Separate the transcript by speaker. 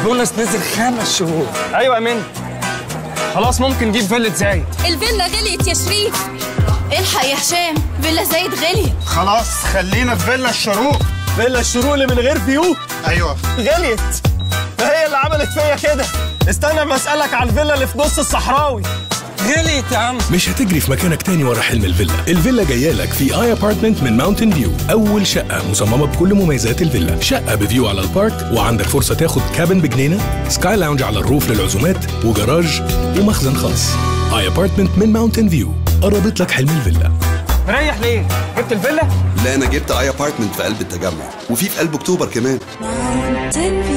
Speaker 1: البونص نزل خمس شهور
Speaker 2: ايوه يا من خلاص ممكن نجيب فيلا زايد
Speaker 3: الفيلا غليت يا شريف الحق يا هشام فيلا زايد غليت
Speaker 4: خلاص خلينا في فيلا الشروق
Speaker 2: فيلا الشروق اللي من غير فيو
Speaker 4: ايوه
Speaker 2: غليت ده هي اللي عملت فيا كده استنى ما اسالك على الفيلا اللي في نص الصحراوي
Speaker 1: غليت يا عم
Speaker 5: مش هتجري في مكانك تاني ورا حلم الفيلا الفيلا جايه لك في اي ابارتمنت من ماونتن فيو اول شقه مصممه بكل مميزات الفيلا شقه بفيو على البارك وعندك فرصه تاخد كابن بجنينه سكاي لاونج على الروف للعزومات وجراج ومخزن خاص اي ابارتمنت من ماونتن فيو قربت لك حلم الفيلا
Speaker 2: مريح ليه جبت الفيلا
Speaker 6: لا انا جبت اي ابارتمنت في قلب التجمع وفي في قلب اكتوبر كمان
Speaker 3: تنفي